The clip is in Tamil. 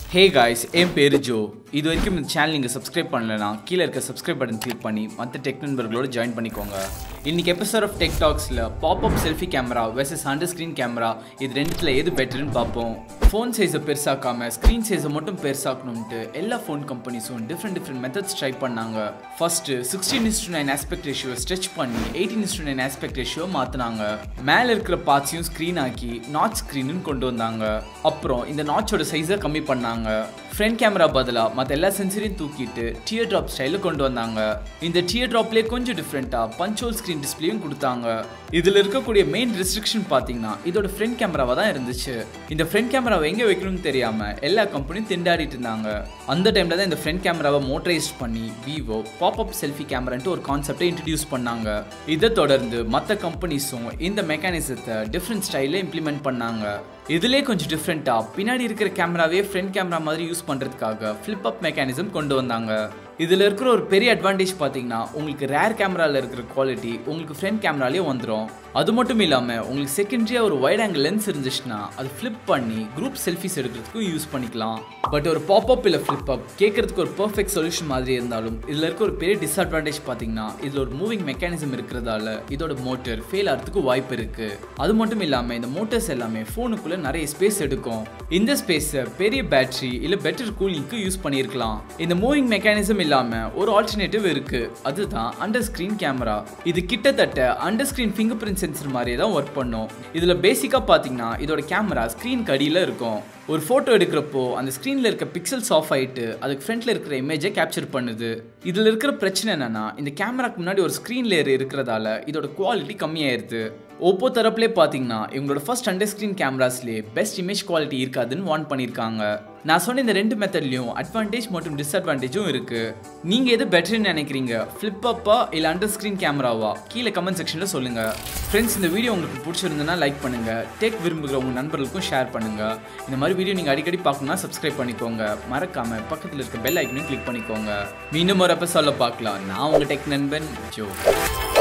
ஹே காய்ஸ் என் பேர் ஜோ இது வரைக்கும் இந்த சேனல் நீங்கள் சப்ஸ்கிரைப் பண்ணலனா கீழே இருக்க சப்ஸ்கிரைப் பட்டன் கிளிக் பண்ணி மற்ற டெக் நண்பர்களோட ஜாயின் பண்ணிக்கோங்க இன்னைக்கு எபிசோட் ஆஃப் டெக் டாக்ஸில் popup selfie camera versus under screen camera இது ரெண்டுத்தில் எது பெட்டர்னு பார்ப்போம் ஃபோன் சைஸை பெருசாக்காம ஸ்க்ரீன் சைஸை மட்டும் பெருசாக்கணும்ட்டு எல்லா ஃபோன் கம்பெனிஸும் டிஃப்ரெண்ட் டிஃப்ரெண்ட் மெத்தட்ஸ் ட்ரை பண்ணாங்க first sixteen is to nine aspect ratio stretch பண்ணி eighteen is to nine aspect ratio மாற்றினாங்க மேலே இருக்கிற பார்ட்ஸையும் ஸ்க்ரீன் ஆக்கி நாட் ஸ்க்ரீனுன்னு கொண்டு வந்தாங்க அப்புறம் இந்த நாட்சோட சைஸை கம்மி பண்ணாங்க ஃப்ரண்ட் கேமரா பதிலாக மற்ற எல்லா சென்சரையும் தூக்கிட்டு டியர் ட்ராப் ஸ்டைலில் கொண்டு வந்தாங்க இந்த டியர் ட்ராப்லேயே கொஞ்சம் டிஃப்ரெண்ட்டாக பஞ்சோல் ஸ்க்ரீன் டிஸ்பிளேயும் கொடுத்தாங்க இதில் இருக்கக்கூடிய மெயின் ரெஸ்ட்ரிக்ஷன் பார்த்தீங்கன்னா இதோட ஃப்ரண்ட் கேமராவாக தான் இருந்துச்சு இந்த ஃப்ரண்ட் கேமராவை எங்கே வைக்கணும்னு தெரியாமல் எல்லா கம்பெனியும் திண்டாடிட்டு இருந்தாங்க அந்த டைமில் தான் இந்த ஃப்ரண்ட் கேமராவை மோட்டரைஸ்ட் பண்ணி விவோ பாப்அப் செல்ஃபி கேமரான்ட்டு ஒரு கான்செப்டை இன்ட்ரடியூஸ் பண்ணாங்க இதை தொடர்ந்து மற்ற கம்பெனிஸும் இந்த மெக்கானிசத்தை டிஃப்ரெண்ட் ஸ்டைலில் இம்ப்ளிமெண்ட் பண்ணாங்க இதுலேயே கொஞ்சம் டிஃப்ரெண்ட்டாக பின்னாடி இருக்கிற கேமராவே ஃப்ரண்ட் கேமரா மாதிரி யூஸ் பண்ணுறதுக்காக ஃப்ளிப் அப் மெக்கானிசம் கொண்டு வந்தாங்க இதில் இருக்கிற ஒரு பெரிய அட்வான்டேஜ் பார்த்தீங்கன்னா உங்களுக்கு ரேர் கேமராவில் இருக்கிற குவாலிட்டி உங்களுக்கு ஃப்ரண்ட் கேமராலேயே வந்துடும் அது மட்டும் இல்லாமல் உங்களுக்கு செகண்டரியாக ஒரு வைட் ஆங்கிள் லென்ஸ் இருந்துச்சுன்னா அது ஃப்ளிப் பண்ணி குரூப் செல்ஃபிஸ் எடுக்கிறதுக்கும் யூஸ் பண்ணிக்கலாம் பட் ஒரு பாப்அப் இல்லை ஃப்ளிப் அப் கேட்கறதுக்கு ஒரு பர்ஃபெக்ட் சொல்யூஷன் மாதிரி இருந்தாலும் இதில் இருக்க ஒரு பெரிய டிஸ்அட்வான்டேஜ் பார்த்தீங்கன்னா இதில் ஒரு மூவிங் மெக்கானிசம் இருக்கிறதால இதோட மோட்டர் ஃபெயில் ஆகிறதுக்கு வாய்ப்பு இருக்குது அது மட்டும் இல்லாமல் இந்த மோட்டர்ஸ் எல்லாமே ஃபோனுக்குள்ளே நிறைய ஸ்பேஸ் எடுக்கும் இந்த ஸ்பேஸை பெரிய பேட்டரி இல்லை பெட்டர் கூலிங்க்கு யூஸ் பண்ணியிருக்கலாம் இந்த மூவிங் மெக்கானிசம் இல்லாமல் ஒரு ஆல்டர்னேட்டிவ் இருக்குது அதுதான் அண்டர் ஸ்க்ரீன் கேமரா இது கிட்டத்தட்ட under screen fingerprint sensor மாதிரியே தான் ஒர்க் பண்ணும் இதில் பேசிக்காக பார்த்தீங்கன்னா இதோட கேமரா ஸ்க்ரீன் கடியில் இருக்கும் ஒரு ஃபோட்டோ எடுக்கிறப்போ அந்த ஸ்க்ரீனில் இருக்க பிக்சல்ஸ் ஆஃப் ஆகிட்டு அதுக்கு ஃப்ரண்ட்டில் இருக்கிற இமேஜை கேப்சர் பண்ணுது இதில் இருக்கிற பிரச்சனை என்னென்னா இந்த கேமராக்கு முன்னாடி ஒரு ஸ்க்ரீன் லேயர் இருக்கிறதால இதோட குவாலிட்டி கம்மியாயிருது ஒப்போ தரப்புலேயே பார்த்தீங்கன்னா இவங்களோட ஃபர்ஸ்ட் அண்டர் ஸ்க்ரீன் கேமராஸ்லேயே பெஸ்ட் இமேஜ் குவாலிட்டி இருக்காதுன்னு வார்ன் பண்ணியிருக்காங்க நான் சொன்ன இந்த ரெண்டு மெத்தட்லையும் அட்வான்டேஜ் மற்றும் டிஸ்அட்வான்டேஜும் இருக்குது நீங்கள் எது பெட்டர்னு நினைக்கிறீங்க ஃப்ளிப் அப்பா இல்லை அண்டர் ஸ்க்ரீன் கேமராவா கீழே கமெண்ட் செக்ஷனில் சொல்லுங்கள் ஃப்ரெண்ட்ஸ் இந்த வீடியோ உங்களுக்கு பிடிச்சிருந்ததுன்னா லைக் பண்ணுங்கள் டேக் விரும்புகிற உங்கள் நண்பர்களுக்கும் ஷேர் பண்ணுங்கள் இந்த மாதிரி வீடியோ நீங்கள் அடிக்கடி பார்க்கணும்னா சப்ஸ்கிரைப் பண்ணிக்கோங்க மறக்காமல் பக்கத்தில் இருக்க பெல் ஐக்கனையும் கிளிக் பண்ணிக்கோங்க மீண்டும் ஒரு எபிசோட பார்க்கலாம் நான் உங்கள் டெக் நண்பன் ஜோ